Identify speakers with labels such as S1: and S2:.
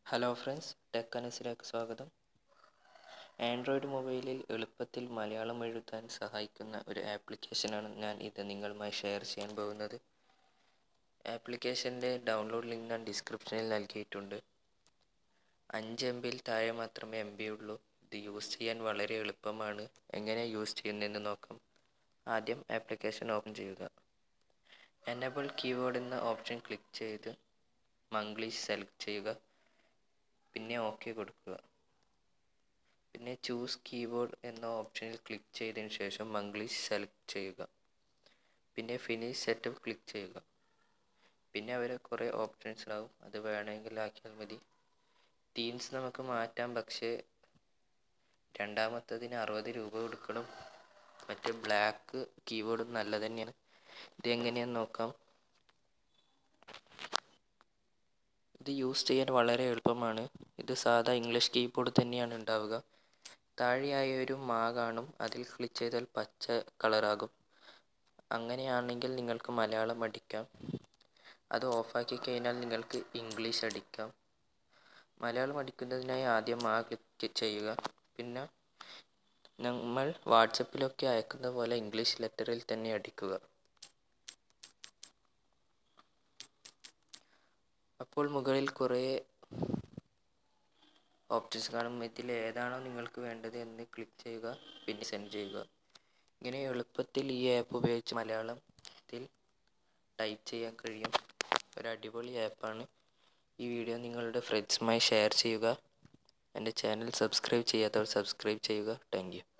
S1: hello friends tech അനസിലേക്ക് സ്വാഗതം Android മൊബൈലിൽ എളുപ്പത്തിൽ മലയാളം എഴുതാൻ സഹായിക്കുന്ന ഒരു ആപ്ലിക്കേഷനാണ് ഞാൻ ഇത് നിങ്ങളുമായി ഷെയർ ചെയ്യാൻ പോകുന്നത് ആപ്ലിക്കേഷൻ്റെ ഡൗൺലോഡ് ലിങ്ക് ഞാൻ ഡിസ്ക്രിപ്ഷനിൽ നൽകിയിട്ടുണ്ട് അഞ്ച് എം ബിയിൽ താഴെ മാത്രമേ എം ബി ഉള്ളൂ ഇത് യൂസ് ചെയ്യാൻ വളരെ എളുപ്പമാണ് എങ്ങനെ യൂസ് ചെയ്യുന്നതെന്ന് നോക്കാം ആദ്യം ആപ്ലിക്കേഷൻ ഓപ്പൺ ചെയ്യുക എനബിൾ കീബോർഡ് എന്ന ഓപ്ഷൻ ക്ലിക്ക് ചെയ്ത് മംഗ്ലീഷ് സെലക്ട് ചെയ്യുക പിന്നെ ഓക്കെ കൊടുക്കുക പിന്നെ ചൂസ് കീബോർഡ് എന്ന ഓപ്ഷനിൽ ക്ലിക്ക് ചെയ്തതിന് ശേഷം മംഗ്ലീഷ് സെലക്ട് ചെയ്യുക പിന്നെ ഫിനിഷ് സെറ്റപ്പ് ക്ലിക്ക് ചെയ്യുക പിന്നെ അവരെ കുറേ ഓപ്ഷൻസ് ഉണ്ടാവും അത് വേണമെങ്കിൽ ആക്കിയാൽ മതി തീംസ് നമുക്ക് മാറ്റാം പക്ഷേ രണ്ടാമത്തതിന് അറുപത് രൂപ കൊടുക്കണം മറ്റേ ബ്ലാക്ക് കീബോർഡ് നല്ലത് തന്നെയാണ് ഇത് എങ്ങനെയാന്ന് നോക്കാം ഇത് യൂസ് ചെയ്യാൻ വളരെ എളുപ്പമാണ് ഇത് സാധാ ഇംഗ്ലീഷ് കീബോർഡ് തന്നെയാണ് ഉണ്ടാവുക താഴെയായി ഒരു മാ കാണും അതിൽ ക്ലിക്ക് ചെയ്താൽ പച്ച കളറാകും അങ്ങനെയാണെങ്കിൽ നിങ്ങൾക്ക് മലയാളം അടിക്കാം അത് ഓഫാക്കി കഴിഞ്ഞാൽ നിങ്ങൾക്ക് ഇംഗ്ലീഷ് അടിക്കാം മലയാളം അടിക്കുന്നതിനായി ആദ്യം ആ ക്ലിക്ക് ചെയ്യുക പിന്നെ നമ്മൾ വാട്സപ്പിലൊക്കെ അയക്കുന്ന പോലെ ഇംഗ്ലീഷ് ലെറ്ററിൽ തന്നെ അടിക്കുക അപ്പോൾ മുകളിൽ കുറേ ഓപ്ഷൻസ് കാണും ഇതിൽ ഏതാണോ നിങ്ങൾക്ക് വേണ്ടത് എന്ന് ക്ലിക്ക് ചെയ്യുക പിന്നെ സെൻഡ് ചെയ്യുക ഇങ്ങനെ എളുപ്പത്തിൽ ഈ ആപ്പ് ഉപയോഗിച്ച് മലയാളത്തിൽ ടൈപ്പ് ചെയ്യാൻ കഴിയും ഒരു അടിപൊളി ആപ്പാണ് ഈ വീഡിയോ നിങ്ങളുടെ ഫ്രണ്ട്സുമായി ഷെയർ ചെയ്യുക എൻ്റെ ചാനൽ സബ്സ്ക്രൈബ് ചെയ്യാത്തവർ സബ്സ്ക്രൈബ് ചെയ്യുക താങ്ക്